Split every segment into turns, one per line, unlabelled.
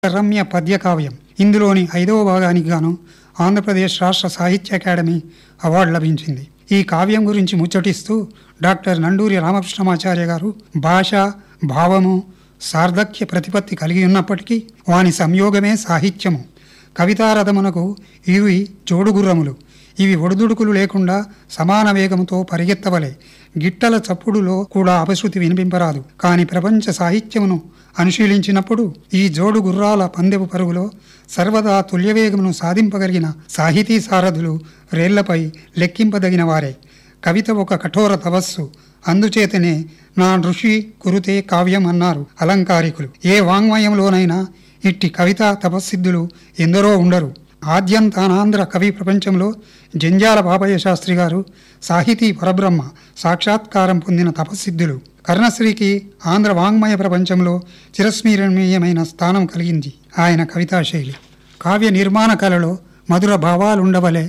రమ్య పద్య కావ్యం ఇందులోని ఐదవ భాగానికి గాను ఆంధ్రప్రదేశ్ రాష్ట్ర సాహిత్య అకాడమీ అవార్డు లభించింది ఈ కావ్యం గురించి ముచ్చటిస్తూ డాక్టర్ నండూరి రామకృష్ణమాచార్య గారు భాష భావము సార్థక్య ప్రతిపత్తి కలిగి ఉన్నప్పటికీ వాని సంయోగమే సాహిత్యము కవితారథమునకు ఇవి జోడుగుర్రములు ఇవి ఒడిదుడుకులు లేకుండా సమాన వేగంతో పరిగెత్తవలే గిట్టల చప్పుడులో కూడా అపశృతి వినిపింపరాదు కాని ప్రపంచ సాహిత్యమును అనుశీలించినప్పుడు ఈ జోడు గుర్రాల పందెపు పరుగులో సర్వదా తుల్యవేగమును సాధింపగలిగిన సాహితీ సారథులు రేళ్లపై లెక్కింపదగిన వారే కవిత ఒక కఠోర తపస్సు అందుచేతనే నా ఋషి కురుతే కావ్యం అన్నారు అలంకారికులు ఏ వాంగ్మయంలోనైనా ఇట్టి కవితా తపస్సిద్ధులు ఎందరో ఉండరు ఆద్యంతానాంధ్ర కవి ప్రపంచంలో జంజాల బాపయ్య శాస్త్రి గారు సాహితీ పరబ్రహ్మ సాక్షాత్కారం పొందిన తపస్సిద్ధులు కర్ణశ్రీకి ఆంధ్ర వాంగ్మయ ప్రపంచంలో చిరస్మరణీయమైన స్థానం కలిగింది ఆయన కవితా శైలి కావ్య నిర్మాణ కళలో మధుర భావాలుండవలే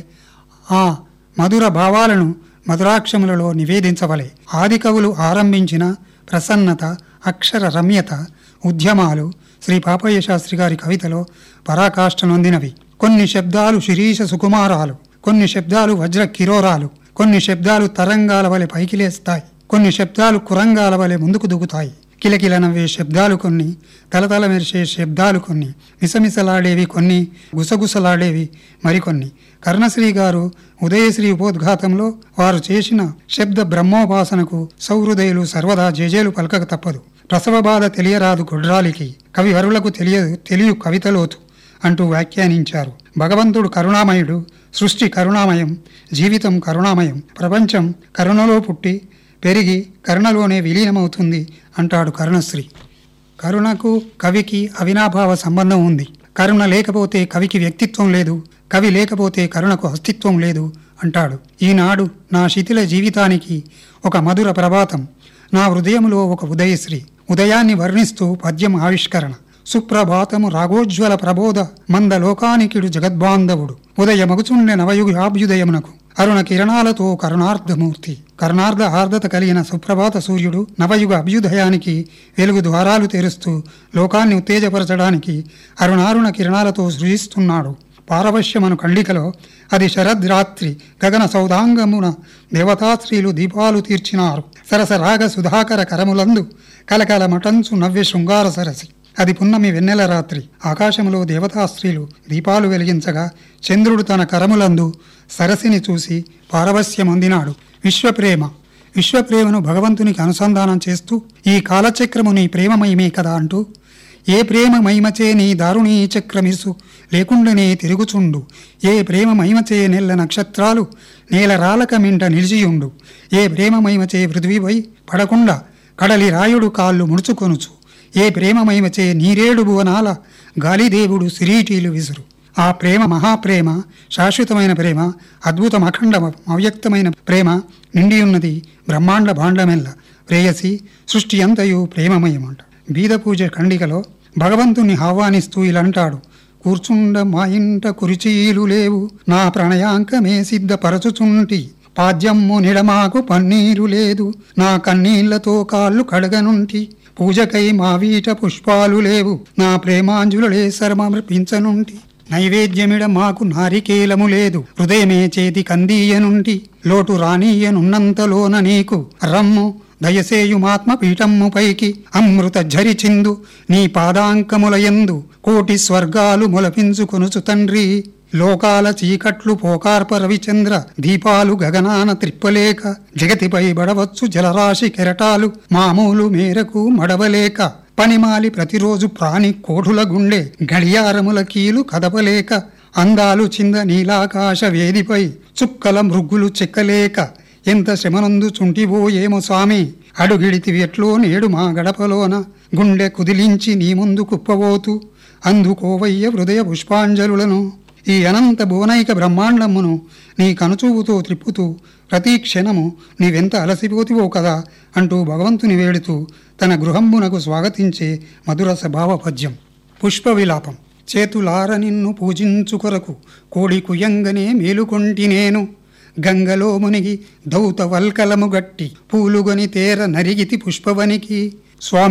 ఆ మధుర భావాలను మధురాక్షములలో నివేదించవలే ఆది కవులు ఆరంభించిన ప్రసన్నత అక్షర రమ్యత ఉద్యమాలు శ్రీ పాపయ్య శాస్త్రి గారి కవితలో పరాకాష్ఠ నొందినవి కొన్ని శబ్దాలు శిరీష సుకుమారాలు కొన్ని శబ్దాలు వజ్ర కిరోరాలు కొన్ని శబ్దాలు తరంగాల వలె పైకి లేస్తాయి కొన్ని శబ్దాలు కురంగాల వలె ముందుకు దుగుతాయి కిలకిల నవ్వే శబ్దాలు కొన్ని తలతల మెరిసే శబ్దాలు కొన్ని మిసమిసలాడేవి కొన్ని గుసగుసలాడేవి మరికొన్ని కర్ణశ్రీ గారు ఉదయశ్రీ ఉపోద్ఘాతంలో వారు చేసిన శబ్ద బ్రహ్మోపాసనకు సౌహృదయులు సర్వదా జేజేలు పలకక తప్పదు ప్రసవ బాధ తెలియరాదు గొడ్రాలికి కవివరులకు తెలియదు తెలియు కవితలోతు అంటూ వ్యాఖ్యానించారు భగవంతుడు కరుణామయుడు సృష్టి కరుణామయం జీవితం కరుణామయం ప్రపంచం కరుణలో పుట్టి పెరిగి కరుణలోనే విలీనమవుతుంది అంటాడు కరుణశ్రీ కరుణకు కవికి అవినాభావ సంబంధం ఉంది కరుణ లేకపోతే కవికి వ్యక్తిత్వం లేదు కవి లేకపోతే కరుణకు అస్తిత్వం లేదు అంటాడు ఈనాడు నా శిథిల జీవితానికి ఒక మధుర ప్రభాతం నా హృదయములో ఒక ఉదయశ్రీ ఉదయాన్ని వర్ణిస్తూ పద్యం ఆవిష్కరణ సుప్రభాతము రాగోజ్వల ప్రబోధ మంద లోకానికిడు జగద్బాంధవుడు ఉదయ మగుచుండె నవయుగాభ్యుదయమునకు అరుణ కిరణాలతో కరుణార్ధమూర్తి కరుణార్ధ ఆర్ధత కలిగిన సుప్రభాత సూర్యుడు నవయుగ అభ్యుదయానికి వెలుగు ద్వారాలు తెరుస్తూ లోకాన్ని ఉత్తేజపరచడానికి అరుణారుణ కిరణాలతో సృజిస్తున్నాడు పారవశ్యమను ఖండికలో అది శరద్రాత్రి గగన సౌదాంగమున దేవతాశ్రీలు దీపాలు తీర్చినారు సరస రాగ సుధాకర కరములందు కలకల మటంచు నవ్వె శృంగార సరసి అది పున్నమి వెన్నెల రాత్రి ఆకాశములో దేవతాస్త్రీలు దీపాలు వెలిగించగా చంద్రుడు తన కరములందు సరసిని చూసి పారవస్యమొందినాడు విశ్వప్రేమ విశ్వప్రేమను భగవంతునికి అనుసంధానం చేస్తూ ఈ కాలచక్రము నీ ప్రేమమయమే కదా అంటూ ఏ ప్రేమ మహిమచే నీ దారుణీ చక్రమిసు లేకుండానే తిరుగుచుండు ఏ ప్రేమ మహిమచే నెల్ల నక్షత్రాలు నేల రాలక మింట నిలిచియుండు ఏ ప్రేమ మహిమచే పృథ్వీపై పడకుండా కడలి రాయుడు కాళ్ళు ముడుచుకొనుచు ఏ ప్రేమ మహిమచే నీరేడు భువనాల గాలిదేవుడు సిరీటీలు విసురు ఆ ప్రేమ మహాప్రేమ శాశ్వతమైన ప్రేమ అద్భుతం అఖండ అవ్యక్తమైన ప్రేమ నిండియున్నది బ్రహ్మాండ భాండమెల్ల ప్రేయసి సృష్టి అంతయు ప్రేమమయమంట బీద పూజ ఖండికలో భగవంతుని ఆహ్వానిస్తూ ఇలా అంటాడు కూర్చుండ మా ఇంట కురిచీలు లేవు నా ప్రణయాంకమే సిద్ధపరచుచుంటి పాద్యమ్ము నిడమాకు పన్నీరు లేదు నా కన్నీళ్లతో కాళ్ళు కడగనుంటి పూజకై మా వీట పుష్పాలు లేవు నా ప్రేమాంజులే శర్మర్పించనుంటి నైవేద్యమిడ మాకు నారికేలము లేదు హృదయమే చేతి కందీయనుంటి లోటు రానీయనున్నంతలోన నీకు రమ్ము దయసేయుమాత్మ పీఠమ్ము పైకి అమృత ఝరిచిందు నీ పాదాంకములయందు కోటి స్వర్గాలు మొలపించుకొనుచు తండ్రి లోకాల చీకట్లు పోకార్ప రవిచంద్ర దీపాలు గగనాన త్రిప్పలేక జగతిపై బడవచ్చు జలరాశి కెరటాలు మామూలు మేరకు మడవలేక పనిమాలి ప్రతిరోజు ప్రాణి కోఠుల గుండె గడియారముల కీలు కదపలేక అందాలు చింద నీలాకాశ వేదిపై చుక్కల మృగ్గులు చెక్కలేక ఎంత శ్రమనందు చుంటివో ఏమో స్వామి అడుగిడితివి ఎట్లో నేడు మా గడపలోన గుండె కుదిలించి నీ ముందు కుప్పబోతూ అందుకోవయ్య హృదయ పుష్పాంజలులను ఈ అనంత భువనైక బ్రహ్మాండమును నీ కనుచూపుతో త్రిప్పుతూ ప్రతి క్షణము నీవెంత అలసిపోతివో కదా అంటూ భగవంతుని వేడుతూ తన గృహంబునకు స్వాగతించే మధుర స్వభావ పద్యం పుష్ప విలాపం చేతులార నిన్ను పూజించు కొరకు కోడి కుయంగనే మేలుకొంటి నేను గంగలో మునిగి దౌత వల్కలము గట్టి పూలుగొని తేర నరిగితి పుష్పవనికి స్వామి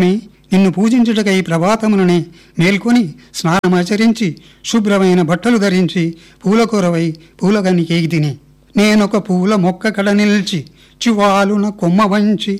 నిన్ను పూజించుటకై ప్రభాతముననే మేల్కొని స్నానమాచరించి శుభ్రమైన బట్టలు ధరించి పూలకూరవై పూలగనికి తిని నేనొక పూల మొక్క కడ నిల్చి చివాలున కొమ్మ వంచి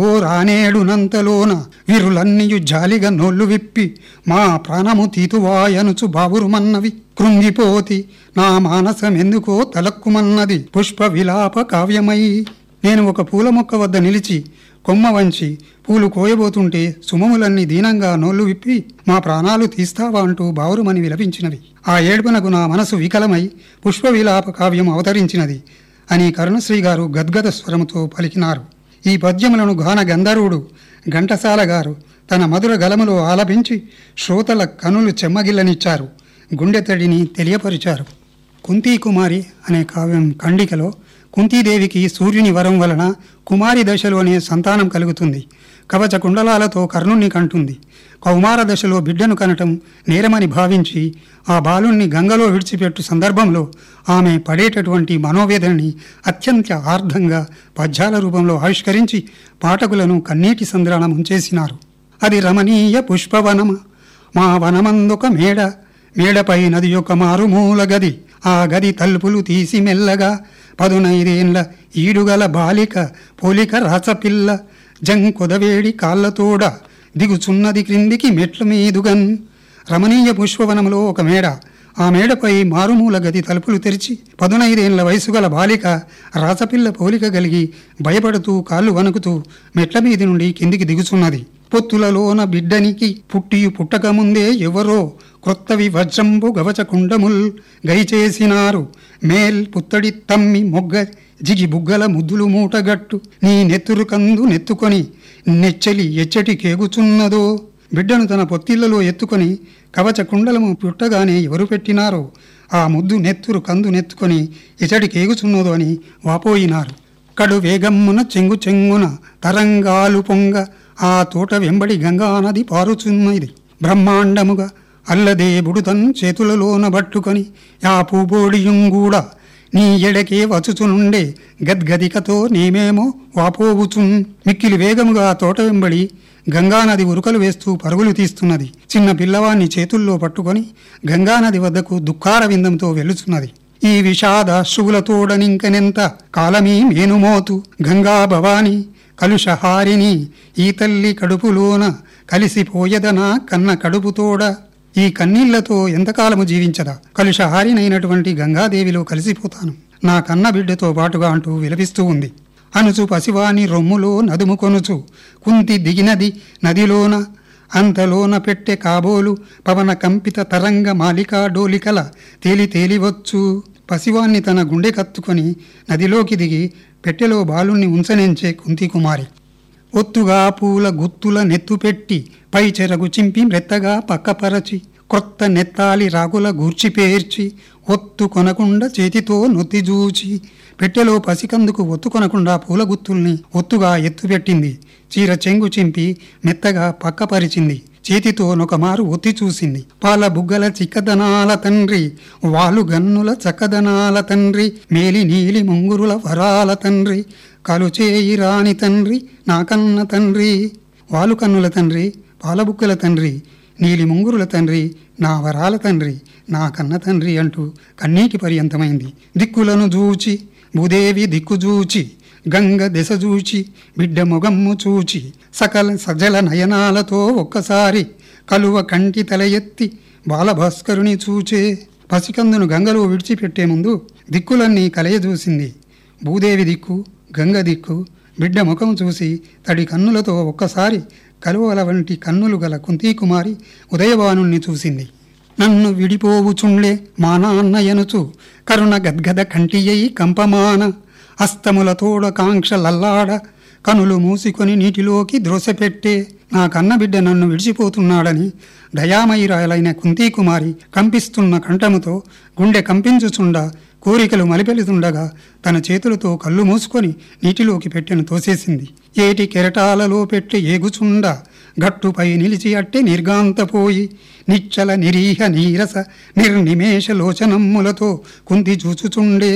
గోరానేడునంతలోన విరులన్నీయు జాలిగా నోళ్ళు విప్పి మా ప్రాణము తీతువాయనుచు బావురుమన్నవి కృంగిపోతి నా మానసమెందుకో తలక్కుమన్నది పుష్ప విలాప కావ్యమై నేను ఒక పూల మొక్క వద్ద నిలిచి కొమ్మ వంచి పూలు కోయబోతుంటే సుమములన్నీ దీనంగా నోళ్ళు విప్పి మా ప్రాణాలు తీస్తావా అంటూ బావురుమని విలపించినవి ఆ ఏడుపునకు నా మనసు వికలమై పుష్ప విలాప కావ్యం అవతరించినది అని కరుణశ్రీ గారు గద్గద స్వరముతో పలికినారు ఈ పద్యములను గాన గంధర్వుడు ఘంటసాల గారు తన మధుర గలములో ఆలపించి శ్రోతల కనులు చెమ్మగిల్లనిచ్చారు గుండెతడిని తెలియపరిచారు కుంతీ కుమారి అనే కావ్యం ఖండికలో కుంతీదేవికి సూర్యుని వరం వలన కుమారి దశలోనే సంతానం కలుగుతుంది కవచ కుండలాలతో కర్ణుణ్ణి కంటుంది కౌమార దశలో బిడ్డను కనటం నేరమని భావించి ఆ బాలుణ్ణి గంగలో విడిచిపెట్టు సందర్భంలో ఆమె పడేటటువంటి మనోవేదనని అత్యంత ఆర్ధంగా పద్యాల రూపంలో ఆవిష్కరించి పాఠకులను కన్నీటి సంద్రాన ముంచేసినారు అది రమణీయ పుష్పవనమ మా వనమందొక మేడ మేడపై నది యొక్క మారుమూల గది ఆ గది తలుపులు తీసి మెల్లగా పదునైదేండ్ల ఈడుగల బాలిక పోలిక రాచపిల్ల జంకొదవేడి కాళ్ళతోడ దిగుచున్నది క్రిందికి మెట్ల మీదుగన్ రమణీయ పుష్పవనంలో ఒక మేడ ఆ మేడపై మారుమూల గది తలుపులు తెరిచి పదునైదేండ్ల వయసు గల బాలిక రాచపిల్ల పోలిక కలిగి భయపడుతూ కాళ్ళు వణుకుతూ మెట్ల మీది నుండి కిందికి దిగుచున్నది పొత్తులలోన బిడ్డనికి పుట్టియు పుట్టకముందే ఎవరో క్రొత్తవి వజ్రంబు గవచ కుండముల్ గైచేసినారు మేల్ పుత్తడి తమ్మి మొగ్గ జిగి బుగ్గల ముద్దులు మూటగట్టు నీ నెత్తురు కందు నెత్తుకొని నెచ్చలి ఎచ్చటి కేగుచున్నదో బిడ్డను తన పొత్తిళ్లలో ఎత్తుకొని కవచ కుండలము పుట్టగానే ఎవరు పెట్టినారో ఆ ముద్దు నెత్తురు కందు నెత్తుకొని ఎచటి కేగుచున్నదో అని వాపోయినారు కడు వేగమ్మున చెంగు చెంగున తరంగాలు పొంగ ఆ తోట వెంబడి గంగా నది పారుచున్నది బ్రహ్మాండముగా అల్లదే బుడుతన్ చేతులలోన పట్టుకొని యా పూబోడియుంగూడ నీ ఎడకే వచుచునుండే గద్గదికతో నేమేమో వాపోవుచున్ మిక్కిలి వేగముగా ఆ తోట వెంబడి గంగానది ఉరుకలు వేస్తూ పరుగులు తీస్తున్నది చిన్న పిల్లవాణ్ణి చేతుల్లో పట్టుకొని గంగానది వద్దకు దుఃఖార విందంతో వెలుచున్నది ఈ విషాద శువులతోడనింకనెంత కాలమీ మేనుమోతు గంగా భవాని కలుషహారిని ఈ తల్లి కడుపులోన కలిసిపోయదనా కన్న కడుపుతోడ ఈ కన్నీళ్లతో ఎంతకాలము జీవించదా కలుషహారినైనటువంటి గంగాదేవిలో కలిసిపోతాను నా కన్న బిడ్డతో పాటుగా అంటూ విలపిస్తూ ఉంది అనుచు పసివాని రొమ్ములో నదుము కొనుచు కుంతి దిగినది నదిలోన అంతలోన పెట్టె కాబోలు పవన కంపిత తరంగ మాలికా డోలికల తేలి తేలివచ్చు పసివాన్ని తన గుండె కత్తుకొని నదిలోకి దిగి పెట్టెలో బాలుణ్ణి ఉంచనించే కుంతి కుమారి ఒత్తుగా పూల గుత్తుల నెత్తు పెట్టి పై చెరగు చింపి మెత్తగా పక్కపరచి క్రొత్త నెత్తాలి రాగుల గూర్చి పేర్చి ఒత్తు కొనకుండా చేతితో నొత్తి జూచి పెట్టెలో పసికందుకు ఒత్తు కొనకుండా పూల గుత్తుల్ని ఒత్తుగా ఎత్తుపెట్టింది చీర చెంగు చింపి మెత్తగా పక్కపరిచింది చేతితో నొకమారు ఒత్తి చూసింది పాల బుగ్గల చిక్కదనాల తండ్రి వాలు గన్నుల చక్కదనాల తండ్రి మేలి నీలి ముంగురుల వరాల తండ్రి కలు చేయి రాని తండ్రి నా కన్న తండ్రి వాలు కన్నుల తండ్రి పాలబుక్కల తండ్రి నీలి ముంగురుల తండ్రి నా వరాల తండ్రి నా కన్న తండ్రి అంటూ కన్నీటి పర్యంతమైంది దిక్కులను జూచి భూదేవి దిక్కు జూచి గంగ దశ చూచి బిడ్డ మొగమ్ము చూచి సకల సజల నయనాలతో ఒక్కసారి కలువ కంటి తల ఎత్తి బాలభాస్కరుని చూచే పసికందును గంగలో విడిచిపెట్టే ముందు దిక్కులన్నీ కలయజూసింది భూదేవి దిక్కు గంగ దిక్కు బిడ్డ ముఖం చూసి తడి కన్నులతో ఒక్కసారి కలువల వంటి కన్నులు గల కుంతీకుమారి ఉదయభానుణ్ణి చూసింది నన్ను విడిపోవుచుండే మా నాన్న ఎనుచు కరుణ గద్గద కంటియ్యి కంపమాన హస్తములతోడ కాంక్ష లల్లాడ కనులు మూసుకొని నీటిలోకి ద్రోసపెట్టే నా కన్నబిడ్డ నన్ను విడిచిపోతున్నాడని దయామయురాలైన కుంతీకుమారి కంపిస్తున్న కంఠముతో గుండె కంపించుచుండ కోరికలు మలిపెలుతుండగా తన చేతులతో కళ్ళు మూసుకొని నీటిలోకి పెట్టెను తోసేసింది ఏటి కెరటాలలో పెట్టి ఏగుచుండ గట్టుపై నిలిచి అట్టే నిర్గాంతపోయి నిచ్చల నిరీహ నీరస నిర్నిమేష లోచనమ్ములతో కుంతి చూచుచుండే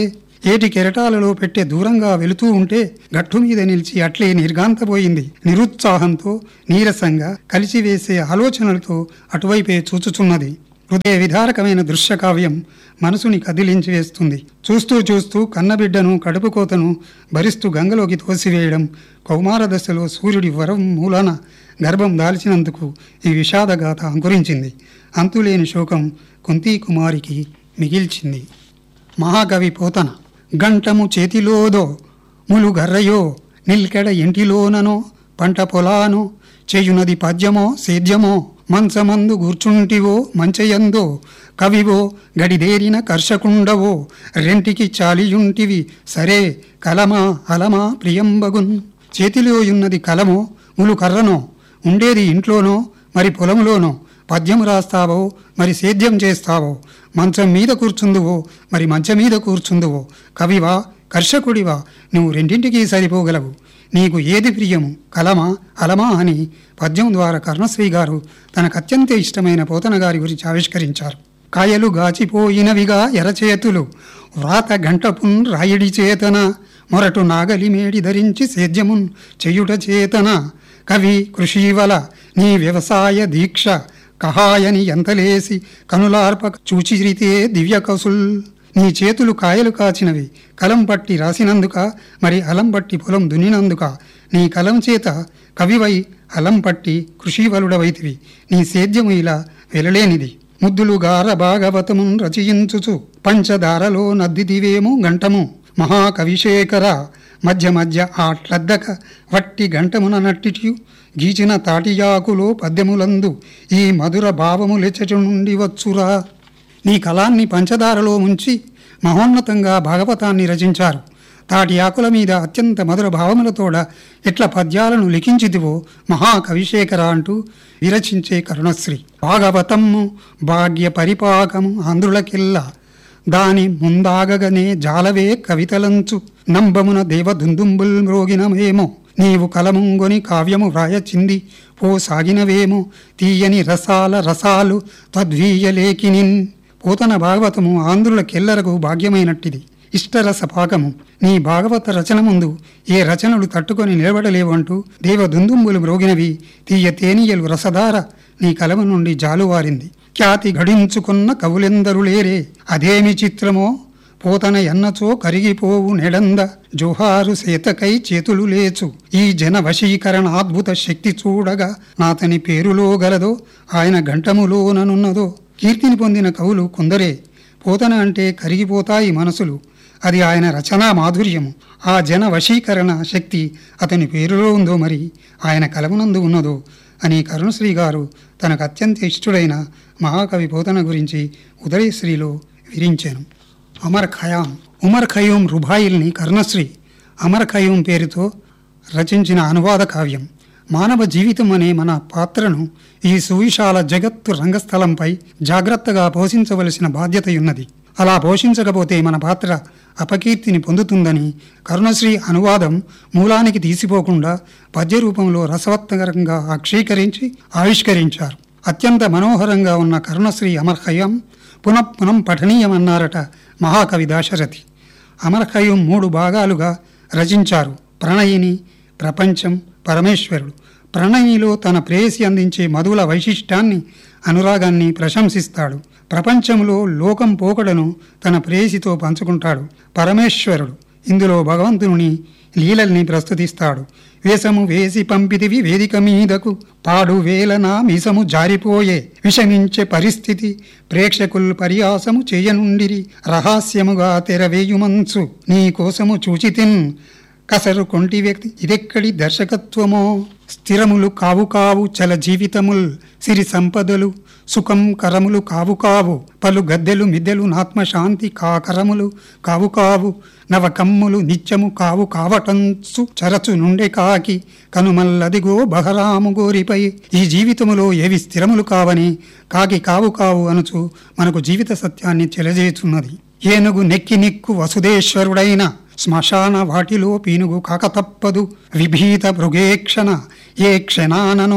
ఏటి కెరటాలలో పెట్టే దూరంగా వెళుతూ ఉంటే గట్టు మీద నిలిచి అట్లే నిర్గాంతపోయింది నిరుత్సాహంతో నీరసంగా కలిసివేసే ఆలోచనలతో అటువైపే చూచుచున్నది హృదయ విధారకమైన దృశ్య కావ్యం మనసుని కదిలించి వేస్తుంది చూస్తూ చూస్తూ కన్నబిడ్డను కడుపు కోతను భరిస్తూ గంగలోకి తోసివేయడం కౌమార దశలో సూర్యుడి వరం మూలాన గర్భం దాల్చినందుకు ఈ విషాదగాథ అంకురించింది అంతులేని శోకం కుంతీ కుమారికి మిగిల్చింది మహాకవి పోతన గంటము చేతిలోదో ములుగర్రయో నిల్కెడ ఇంటిలోననో పంట పొలానో చేయునది పద్యమో సేద్యమో మంచమందు కూర్చుంటివో మంచయందో కవివో గడిదేరిన కర్షకుండవో రెంటికి చాలియుంటివి సరే కలమా అలమా ప్రియంబగున్ చేతిలో ఉన్నది కలమో ములు కర్రనో ఉండేది ఇంట్లోనో మరి పొలంలోనో పద్యం రాస్తావో మరి సేద్యం చేస్తావో మంచం మీద కూర్చుందువో మరి మంచం మీద కూర్చుందువో కవివా కర్షకుడివా నువ్వు రెండింటికి సరిపోగలవు నీకు ఏది ప్రియము కలమా అలమా అని పద్యం ద్వారా కర్ణశ్రీ గారు తనకు అత్యంత ఇష్టమైన పోతన గారి గురించి ఆవిష్కరించారు కాయలు గాచిపోయినవిగా ఎరచేతులు వ్రాత గంటపున్ రాయుడి చేతన మొరటు నాగలి మేడి ధరించి సేద్యమున్ చెయ్యుట చేతన కవి కృషివల నీ వ్యవసాయ దీక్ష కహాయని ఎంతలేసి కనులార్ప చూచిరితే దివ్య కసుల్ నీ చేతులు కాయలు కాచినవి కలం పట్టి రాసినందుక మరి అలం పట్టి పొలం దున్నినందుక నీ కలం చేత కవివై అలం పట్టి కృషివలుడవైతివి నీ సేద్యము ఇలా వెలలేనిది ముద్దులు గార భాగవతమున్ రచయించుచు పంచదారలో నద్దిదివేమో గంటము మహాకవిశేఖర మధ్య మధ్య ఆట్లద్దక వట్టి గంటమున నట్టిటియు గీచిన తాటియాకులో పద్యములందు ఈ మధుర భావములెచ్చటి నుండి వచ్చురా నీ కళాన్ని పంచదారలో ముంచి మహోన్నతంగా భాగవతాన్ని రచించారు తాటి ఆకుల మీద అత్యంత మధుర భావములతోడ ఎట్ల పద్యాలను లిఖించిదివో మహాకవిశేఖర అంటూ విరచించే కరుణశ్రీ భాగవతము భాగ్య పరిపాకము ఆంధ్రులకెల్లా దాని ముందాగగనే జాలవే కవితలంచు నంబమున దేవదుందుంబుల్ మ్రోగినమేమో నీవు కలముంగొని కావ్యము వ్రాయచింది పో సాగినవేమో తీయని రసాల రసాలు తద్వీయలేకినిన్ పోతన భాగవతము ఆంధ్రులకెల్లరకు భాగ్యమైనట్టిది ఇష్టరస పాకము నీ భాగవత రచన ముందు ఏ రచనలు తట్టుకొని నిలబడలేవంటూ దేవదుందుంబులు మ్రోగినవి తీయ తేనీయలు రసధార నీ కలము నుండి జాలువారింది ఖ్యాతి గడించుకున్న కవులెందరు లేరే అదేమి చిత్రమో పోతన ఎన్నచో కరిగిపోవు నెడంద జోహారు సేతకై చేతులు లేచు ఈ జన వశీకరణ అద్భుత శక్తి చూడగా నాతని పేరులో గలదో ఆయన గంటములోననున్నదో కీర్తిని పొందిన కవులు కొందరే పోతన అంటే కరిగిపోతాయి మనసులు అది ఆయన రచనా మాధుర్యము ఆ జన వశీకరణ శక్తి అతని పేరులో ఉందో మరి ఆయన కలమునందు ఉన్నదో అని కరుణశ్రీ గారు తనకు అత్యంత ఇష్టుడైన మహాకవి పోతన గురించి ఉదయశ్రీలో విరించాను అమర్ ఖయాం ఉమర్ ఖయూం రుబాయిల్ని కర్ణశ్రీ అమర్ ఖయూం పేరుతో రచించిన అనువాద కావ్యం మానవ జీవితం అనే మన పాత్రను ఈ సువిశాల జగత్తు రంగస్థలంపై జాగ్రత్తగా పోషించవలసిన బాధ్యత ఉన్నది అలా పోషించకపోతే మన పాత్ర అపకీర్తిని పొందుతుందని కరుణశ్రీ అనువాదం మూలానికి తీసిపోకుండా పద్య రూపంలో రసవత్తకరంగా అక్షీకరించి ఆవిష్కరించారు అత్యంత మనోహరంగా ఉన్న కరుణశ్రీ అమర్ ఖయ్యం పునః పునం పఠనీయమన్నారట మహాకవి దాశరథి అమరఖయ్యం మూడు భాగాలుగా రచించారు ప్రణయిని ప్రపంచం పరమేశ్వరుడు ప్రణయిలో తన ప్రేయసి అందించే మధుల వైశిష్టాన్ని అనురాగాన్ని ప్రశంసిస్తాడు ప్రపంచంలో లోకం పోకడను తన ప్రేయసితో పంచుకుంటాడు పరమేశ్వరుడు ఇందులో భగవంతుని లీలల్ని ప్రస్తుతిస్తాడు వేషము వేసి పంపితివి వేదిక మీదకు పాడు వేలన మీసము జారిపోయే విషమించే పరిస్థితి ప్రేక్షకులు పరిహాసము చేయనుండిరి రహస్యముగా తెరవేయుమంచు నీ కోసము చూచితిన్ కసరు కొంటి వ్యక్తి ఇదెక్కడి దర్శకత్వమో స్థిరములు కావు కావు చల జీవితముల్ సిరి సంపదలు సుఖం కరములు కావు కావు పలు గద్దెలు మిద్దెలు నాత్మశాంతి కాకరములు కావు కావు నవకమ్ములు నిత్యము కావు కావటంచు చరచు నుండే కాకి కనుమల్లదిగో బహరాము గోరిపై ఈ జీవితములో ఏవి స్థిరములు కావని కాకి కావు కావు అనుచు మనకు జీవిత సత్యాన్ని తెలియజేస్తున్నది ఏనుగు నెక్కి నిక్కు వసుదేశ్వరుడైన శ్మశాన వాటిలో పీనుగు కాక తప్పదు విభీత మృగేక్షణ ఏ క్షణాననో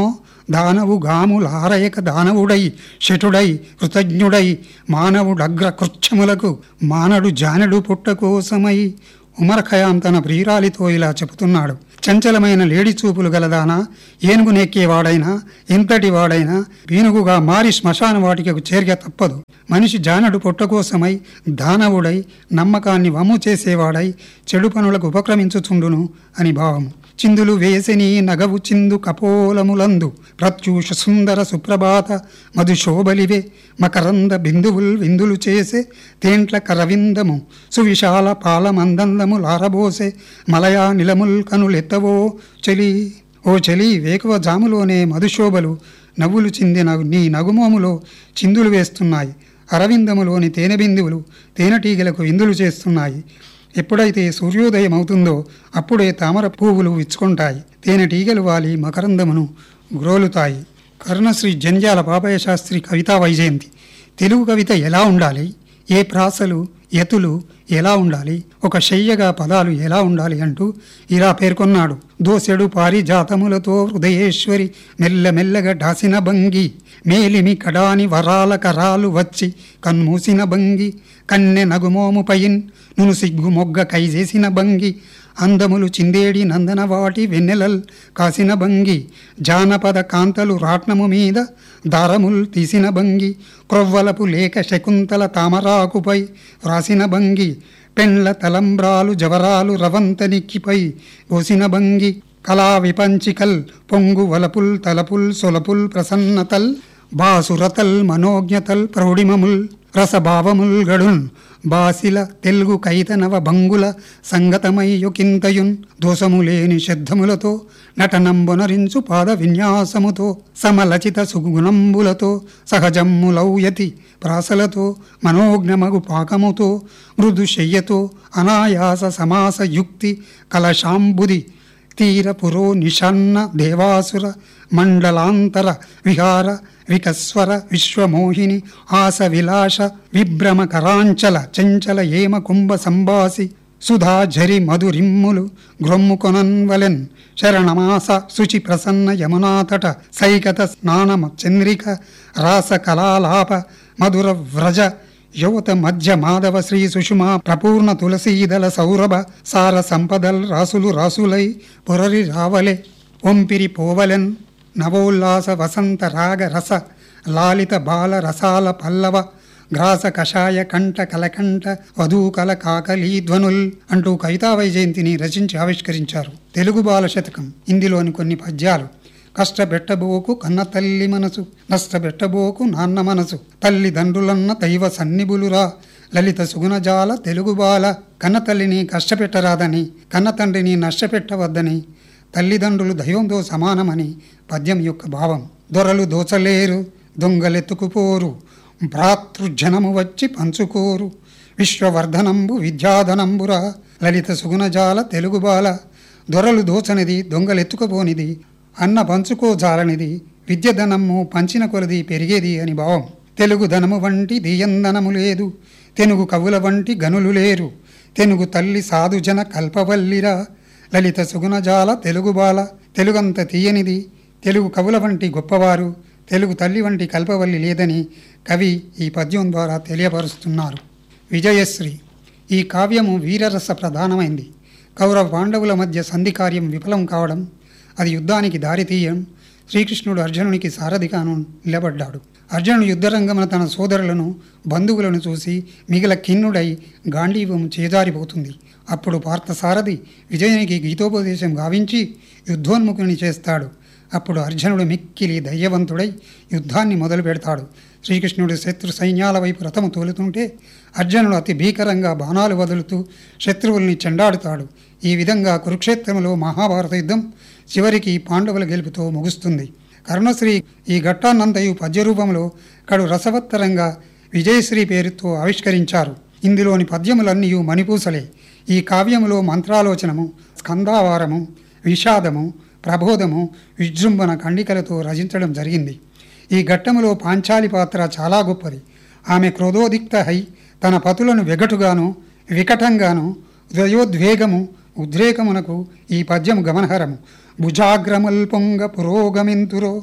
దానవు గాములారయక దానవుడై శటుడై కృతజ్ఞుడై మానవుడగ్ర కృత్యములకు మానడు జానడు పుట్ట కోసమై ఉమర్ ఖయాం తన ప్రియురాలితో ఇలా చెబుతున్నాడు చంచలమైన లేడి చూపులు గలదానా ఏనుగు నెక్కేవాడైనా ఎంతటి వాడైనా పీనుగుగా మారి శ్మశాన వాటికకు చేరిక తప్పదు మనిషి జానడు పొట్ట కోసమై దానవుడై నమ్మకాన్ని వమ్ము చేసేవాడై చెడు పనులకు ఉపక్రమించుచుండును అని భావము చిందులు వేసిని నగవు చిందు కపోలములందు ప్రత్యూష సుందర సుప్రభాత మధుశోభలివే మకరంద బిందువుల్ విందులు చేసే తేంట్ల కరవిందము సువిశాల పాలమందందము లారబోసే మలయా నిలముల్ కనులెత్తవో చెలి ఓ చెలి వేకువ జాములోనే మధుశోభలు నవ్వులు చిందిన నీ నగుమోములో చిందులు వేస్తున్నాయి అరవిందములోని తేనె బిందువులు తేనెటీగలకు విందులు చేస్తున్నాయి ఎప్పుడైతే సూర్యోదయం అవుతుందో అప్పుడే తామర పువ్వులు విచ్చుకుంటాయి తేనెటీగలు వాలి మకరందమును గ్రోలుతాయి కరుణశ్రీ జంజాల పాపయ్య శాస్త్రి కవితా వైజయంతి తెలుగు కవిత ఎలా ఉండాలి ఏ ప్రాసలు యతులు ఎలా ఉండాలి ఒక శయ్యగా పదాలు ఎలా ఉండాలి అంటూ ఇలా పేర్కొన్నాడు దోసెడు పారిజాతములతో హృదయేశ్వరి మెల్లమెల్లగా డాసిన భంగి మేలిమి కడాని వరాల కరాలు వచ్చి కన్మూసిన భంగి కన్నె నగుమోము పైన్ నును సిగ్గు మొగ్గ కైజేసిన భంగి అందములు చిందేడి నందన వాటి వెన్నెలల్ కాసిన భంగి జానపద కాంతలు రాట్నము మీద దారముల్ తీసిన భంగి క్రొవ్వలపు లేక శకుంతల తామరాకుపై వ్రాసిన భంగి పెండ్ల తలంబ్రాలు జవరాలు రవంతనిక్కిపై పోసిన భంగి కళా విపంచికల్ పొంగు వలపుల్ తలపుల్ సొలపుల్ ప్రసన్నతల్ బాసురతల్ మనోజ్ఞతల్ ప్రౌఢిమముల్ రసభావముల్ గడున్ బాసిల తెలుగు కైతనవ భంగుల సంగతమై యొకింతయున్ దోషము లేని శబ్దములతో నటనంబునరించు పాద విన్యాసముతో సమలచిత సుగుణంబులతో సహజమ్ములౌయతి ప్రాసలతో మనోజ్ఞమగు పాకముతో మృదు శయ్యతో అనాయాస సమాస యుక్తి కలశాంబుది తీర పురో నిషన్న దేవాసుర మండలాంతర విహార వికస్వర విశ్వమోహిని ఆస విలాస విభ్రమ కరాంచల చంచల ఏమ కుంభ సంభాసి సుధా ఝరి మధురిమ్ములు గ్రొమ్ముకొనన్వలెన్ శరణమాస శుచి ప్రసన్న యమునాతట సైకత స్నానమ చంద్రిక రాస కళాలాప మధుర వ్రజ యువత మధ్య మాధవ శ్రీ సుషుమా ప్రపూర్ణ తులసీదల సౌరభ సార సంపదల్ రాసులు రాసులై పొరరి రావలే ఒంపిరి పోవలెన్ నవోల్లాస వసంత రాగ రస లాలిత బాల రసాల పల్లవ గ్రాస కషాయ కంఠ కలకంఠ వధూకల కాకలీ ధ్వనుల్ అంటూ కవితా వైజయంతిని రచించి ఆవిష్కరించారు తెలుగు బాల శతకం ఇందులోని కొన్ని పద్యాలు కష్టపెట్టబోకు కన్న తల్లి మనసు నష్టపెట్టబోకు నాన్న మనసు తల్లిదండ్రులన్న దైవ సన్నిబులురా లలిత సుగుణజాల తెలుగు బాల కన్న తల్లిని కష్టపెట్టరాదని కన్న తండ్రిని నష్టపెట్టవద్దని తల్లిదండ్రులు దైవంతో సమానమని పద్యం యొక్క భావం దొరలు దోచలేరు దొంగలెత్తుకుపోరు భ్రాతృజనము వచ్చి పంచుకోరు విశ్వవర్ధనంబు విద్యాధనంబురా లలిత సుగుణజాల తెలుగు బాల దొరలు దోచనిది దొంగలెత్తుకుపోనిది అన్న పంచుకోజాలనిది విద్యధనము పంచిన కొలది పెరిగేది అని భావం తెలుగు ధనము వంటి దీయందనము లేదు తెనుగు కవుల వంటి గనులు లేరు తెనుగు తల్లి సాధుజన కల్పవల్లిరా లలిత సుగుణజాల తెలుగు బాల తెలుగంత తీయనిది తెలుగు కవుల వంటి గొప్పవారు తెలుగు తల్లి వంటి కల్పవల్లి లేదని కవి ఈ పద్యం ద్వారా తెలియపరుస్తున్నారు విజయశ్రీ ఈ కావ్యము వీరరస ప్రధానమైంది కౌరవ పాండవుల మధ్య సంధి కార్యం విఫలం కావడం అది యుద్ధానికి దారితీయడం శ్రీకృష్ణుడు అర్జునునికి సారథిగాను నిలబడ్డాడు అర్జునుడు యుద్ధరంగమున తన సోదరులను బంధువులను చూసి మిగిల ఖిన్నుడై గాంధీవం చేజారిపోతుంది అప్పుడు పార్థసారథి విజయునికి గీతోపదేశం గావించి యుద్ధోన్ముఖుని చేస్తాడు అప్పుడు అర్జునుడు మిక్కిలి ధైర్యవంతుడై యుద్ధాన్ని మొదలు పెడతాడు శ్రీకృష్ణుడు శత్రు సైన్యాల వైపు రథము తోలుతుంటే అర్జునుడు అతి భీకరంగా బాణాలు వదులుతూ శత్రువుల్ని చెండాడుతాడు ఈ విధంగా కురుక్షేత్రంలో మహాభారత యుద్ధం చివరికి పాండవుల గెలుపుతో ముగుస్తుంది కరుణశ్రీ ఈ ఘట్టాన్నంతయు పద్యరూపంలో కడు రసవత్తరంగా విజయశ్రీ పేరుతో ఆవిష్కరించారు ఇందులోని పద్యములన్నీ మణిపూసలే ఈ కావ్యములో మంత్రాలోచనము స్కందావారము విషాదము ప్రబోధము విజృంభణ ఖండికలతో రచించడం జరిగింది ఈ ఘట్టములో పాంచాలి పాత్ర చాలా గొప్పది ఆమె క్రోధోదిక్త హై తన పతులను వెగటుగాను వికటంగాను హృదయోద్వేగము ఉద్రేకమునకు ఈ పద్యము గమనహరము భుజాగ్రముల్ పొంగ పురోగమింతురో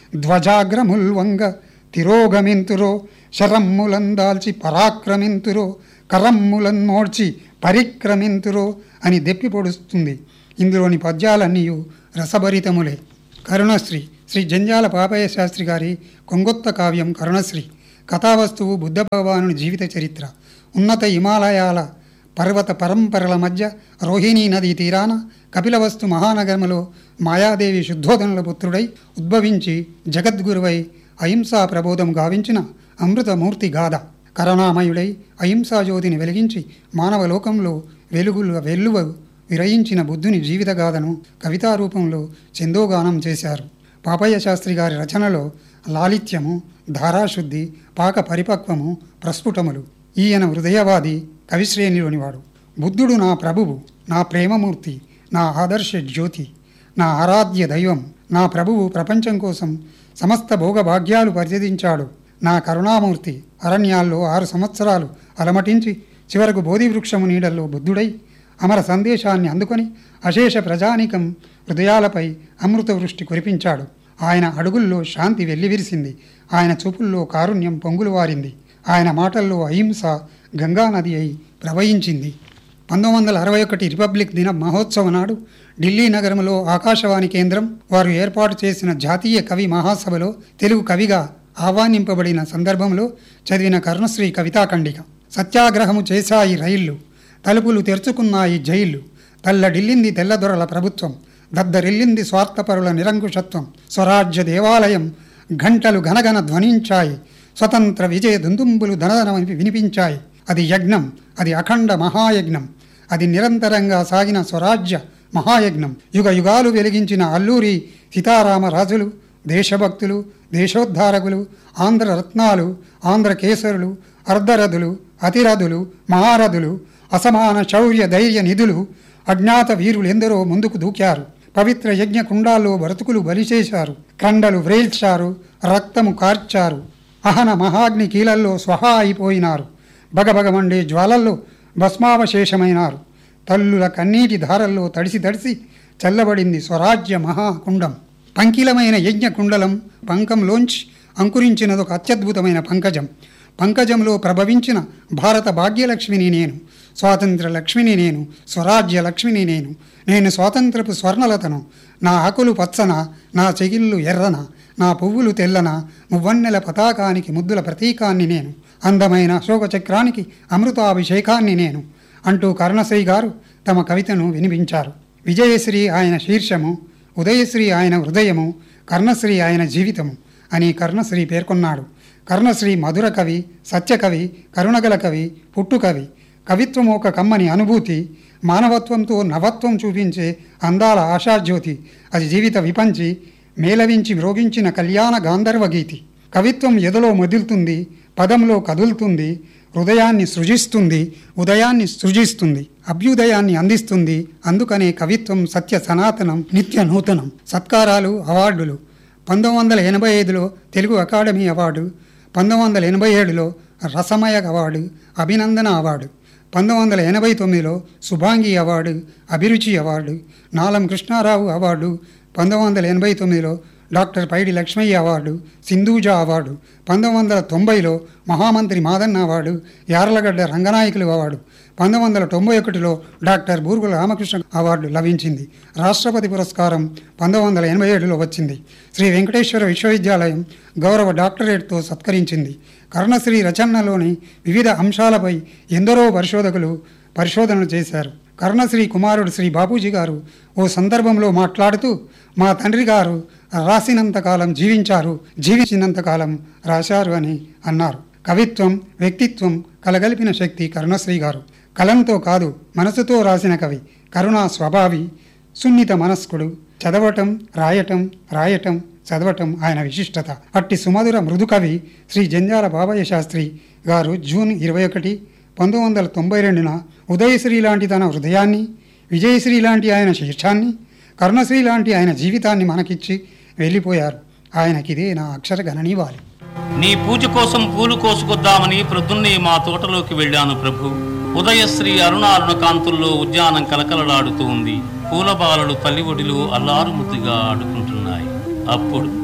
ధ్వజాగ్రముల్వంగ తిరోగమింతురో శరమ్ములందాల్చి పరాక్రమింతురో కరమ్ములన్ మోడ్చి పరిక్రమింతురో అని దెప్పి పొడుస్తుంది ఇందులోని పద్యాలన్నీ రసభరితములే కరుణశ్రీ శ్రీ జంజాల పాపయ్య శాస్త్రి గారి కొంగొత్త కావ్యం కరుణశ్రీ కథావస్తువు బుద్ధ భగవానుని జీవిత చరిత్ర ఉన్నత హిమాలయాల పర్వత పరంపరల మధ్య రోహిణీ నదీ తీరాన కపిలవస్తు మహానగరములో మాయాదేవి శుద్ధోధనుల పుత్రుడై ఉద్భవించి జగద్గురువై అహింసా ప్రబోధం గావించిన అమృతమూర్తి గాథ కరుణామయుడై అహింసా జ్యోతిని వెలిగించి మానవ లోకంలో వెలుగుల వెల్లువ విరయించిన బుద్ధుని జీవిత గాథను కవితా రూపంలో చందోగానం చేశారు పాపయ్య శాస్త్రి గారి రచనలో లాలిత్యము ధారాశుద్ధి పాక పరిపక్వము ప్రస్ఫుటములు ఈయన హృదయవాది కవిశ్రేణిలోనివాడు బుద్ధుడు నా ప్రభువు నా ప్రేమమూర్తి నా ఆదర్శ జ్యోతి నా ఆరాధ్య దైవం నా ప్రభువు ప్రపంచం కోసం సమస్త భోగభాగ్యాలు పరిచయించాడు నా కరుణామూర్తి అరణ్యాల్లో ఆరు సంవత్సరాలు అలమటించి చివరకు బోధి వృక్షము నీడల్లో బుద్ధుడై అమర సందేశాన్ని అందుకొని అశేష ప్రజానికం హృదయాలపై అమృత వృష్టి కురిపించాడు ఆయన అడుగుల్లో శాంతి వెల్లివిరిసింది ఆయన చూపుల్లో కారుణ్యం పొంగులు వారింది ఆయన మాటల్లో అహింస గంగానది అయి ప్రవహించింది పంతొమ్మిది వందల అరవై ఒకటి రిపబ్లిక్ దిన మహోత్సవం నాడు ఢిల్లీ నగరంలో ఆకాశవాణి కేంద్రం వారు ఏర్పాటు చేసిన జాతీయ కవి మహాసభలో తెలుగు కవిగా ఆహ్వానింపబడిన సందర్భంలో చదివిన కరుణశ్రీ కవితాఖండిక సత్యాగ్రహము చేశాయి రైళ్లు తలుపులు తెరుచుకున్నాయి జైళ్లు తల్లడిల్లింది తెల్లదొరల ప్రభుత్వం దద్దరిల్లింది స్వార్థపరుల నిరంకుశత్వం స్వరాజ్య దేవాలయం ఘంటలు ఘనఘన ధ్వనించాయి స్వతంత్ర విజయ దుందుంబులు ధనధనమని వినిపించాయి అది యజ్ఞం అది అఖండ మహాయజ్ఞం అది నిరంతరంగా సాగిన స్వరాజ్య మహాయజ్ఞం యుగ యుగాలు వెలిగించిన అల్లూరి సీతారామరాజులు దేశభక్తులు దేశోద్ధారకులు ఆంధ్ర రత్నాలు ఆంధ్ర కేసరులు అర్ధరథులు అతిరథులు మహారథులు అసమాన శౌర్య ధైర్య నిధులు అజ్ఞాత వీరులు ఎందరో ముందుకు దూకారు పవిత్ర యజ్ఞ కుండాల్లో బ్రతుకులు బలి చేశారు కండలు వ్రేల్చారు రక్తము కార్చారు అహన మహాగ్ని కీలల్లో స్వహా అయిపోయినారు బగబగమండే జ్వాలల్లో భస్మావశేషమైనారు తల్లుల కన్నీటి ధారల్లో తడిసి తడిసి చల్లబడింది స్వరాజ్య మహాకుండం పంకిలమైన యజ్ఞ కుండలం పంకంలోంచి అంకురించినదొక అత్యద్భుతమైన పంకజం పంకజంలో ప్రభవించిన భారత భాగ్యలక్ష్మిని నేను స్వాతంత్ర లక్ష్మిని నేను స్వరాజ్య లక్ష్మిని నేను నేను స్వాతంత్రపు స్వర్ణలతను నా ఆకులు పచ్చన నా చెగిళ్ళు ఎర్రన నా పువ్వులు తెల్లన మువ్వన్నెల పతాకానికి ముద్దుల ప్రతీకాన్ని నేను అందమైన అశోక చక్రానికి అమృతాభిషేకాన్ని నేను అంటూ కరుణశ్రీ గారు తమ కవితను వినిపించారు విజయశ్రీ ఆయన శీర్షము ఉదయశ్రీ ఆయన హృదయము కర్ణశ్రీ ఆయన జీవితము అని కర్ణశ్రీ పేర్కొన్నాడు కర్ణశ్రీ మధుర కవి సత్యకవి కరుణగల కవి పుట్టుకవి కవిత్వం ఒక కమ్మని అనుభూతి మానవత్వంతో నవత్వం చూపించే అందాల ఆశాజ్యోతి అది జీవిత విపంచి మేలవించి మ్రోగించిన కళ్యాణ గాంధర్వ గీతి కవిత్వం ఎదలో మొదులుతుంది పదంలో కదులుతుంది హృదయాన్ని సృజిస్తుంది ఉదయాన్ని సృజిస్తుంది అభ్యుదయాన్ని అందిస్తుంది అందుకనే కవిత్వం సత్య సనాతనం నిత్య నూతనం సత్కారాలు అవార్డులు పంతొమ్మిది వందల ఎనభై ఐదులో తెలుగు అకాడమీ అవార్డు పంతొమ్మిది వందల ఎనభై ఏడులో రసమయ అవార్డు అభినందన అవార్డు పంతొమ్మిది వందల ఎనభై తొమ్మిదిలో Subhangi award Abhiruchi award Nalam Krishnarao award పంతొమ్మిది వందల ఎనభై తొమ్మిదిలో doctor Paidi Lakshmaiah award Sindhuja award పంతొమ్మిది వందల తొంభైలో మహామంత్రి మాదన్న అవార్డు యార్లగడ్డ రంగనాయకులు అవార్డు పంతొమ్మిది వందల తొంభై ఒకటిలో డాక్టర్ బూరుగుల రామకృష్ణ అవార్డు లభించింది రాష్ట్రపతి పురస్కారం పంతొమ్మిది వందల ఎనభై ఏడులో వచ్చింది శ్రీ వెంకటేశ్వర విశ్వవిద్యాలయం గౌరవ డాక్టరేట్తో సత్కరించింది కర్ణశ్రీ రచనలోని వివిధ అంశాలపై ఎందరో పరిశోధకులు పరిశోధనలు చేశారు కర్ణశ్రీ కుమారుడు శ్రీ బాపూజీ గారు ఓ సందర్భంలో మాట్లాడుతూ మా తండ్రి గారు రాసినంతకాలం జీవించారు జీవించినంతకాలం రాశారు అని అన్నారు కవిత్వం వ్యక్తిత్వం కలగలిపిన శక్తి కరుణశ్రీ గారు కలంతో కాదు మనసుతో రాసిన కవి కరుణా స్వభావి సున్నిత మనస్కుడు చదవటం రాయటం రాయటం చదవటం ఆయన విశిష్టత అట్టి సుమధుర మృదు కవి శ్రీ జంజాల బాబయ్య శాస్త్రి గారు జూన్ ఇరవై ఒకటి పంతొమ్మిది వందల తొంభై రెండున ఉదయశ్రీ లాంటి తన హృదయాన్ని విజయశ్రీ లాంటి ఆయన శీర్షాన్ని కరుణశ్రీ లాంటి ఆయన జీవితాన్ని మనకిచ్చి వెళ్ళిపోయారు ఆయనకిదే నా అక్షర గణనీవాలి
నీ పూజ కోసం పూలు కోసుకొద్దామని ప్రొద్దున్నే మా తోటలోకి వెళ్ళాను ప్రభు ఉదయశ్రీ అరుణారుణ కాంతుల్లో ఉద్యానం కలకలలాడుతూ ఉంది పూల బాలలు తల్లి ఒడిలో అల్లారుముద్దుగా ఆడుకుంటున్నాయి అప్పుడు